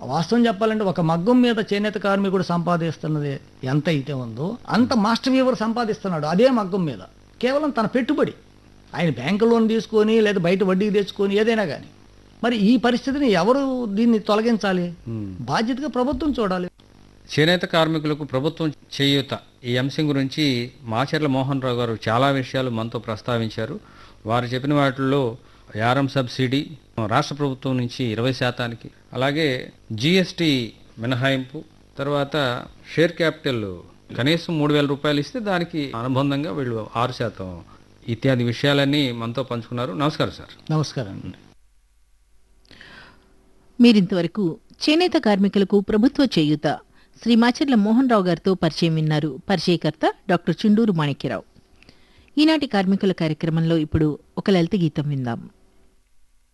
వాస్తవం చెప్పాలంటే ఒక మగ్గం మీద చేనేత కార్మికుడు సంపాదిస్తున్నది ఎంత అయితే ఉందో అంత మాస్టర్ వీవర్ సంపాదిస్తున్నాడు అదే మగ్గం మీద కేవలం తన పెట్టుబడి ఆయన బ్యాంకు లోన్ తీసుకొని లేదా బయట వడ్డీకి తెచ్చుకొని ఏదైనా కానీ మరి ఈ పరిస్థితిని ఎవరు దీన్ని తొలగించాలి బాధ్యతగా ప్రభుత్వం చూడాలి చేనేత కార్మికులకు ప్రభుత్వం చేయూత ఈ అంశం గురించి మాచర్ల మోహన్ రావు గారు చాలా విషయాలు మనతో ప్రస్తావించారు వారు చెప్పిన వాటిల్లో యారం సబ్సిడీ రాష్ట్ర ప్రభుత్వం నుంచి ఇరవై శాతానికి అలాగే జిఎస్టి మినహాయింపు తర్వాత షేర్ క్యాపిటల్ కనీసం మూడు వేల రూపాయలు ఇస్తే దానికి అనుబంధంగా వీళ్ళు ఆరు శాతం ఇత్యాది విషయాలన్నీ మనతో పంచుకున్నారు నమస్కారం సార్ నమస్కారం అండి మీరింతవరకు చేనేత కార్మికులకు ప్రభుత్వ చేయూత శ్రీ మాచర్ల మోహన్ రావు గారితో పరిచయం విన్నారు పరిచయకర్త డాక్టర్ చుండూరు మాణిక్యరావు ఈనాటి కార్మికుల కార్యక్రమంలో ఇప్పుడు ఒక లలిత గీతం విందాం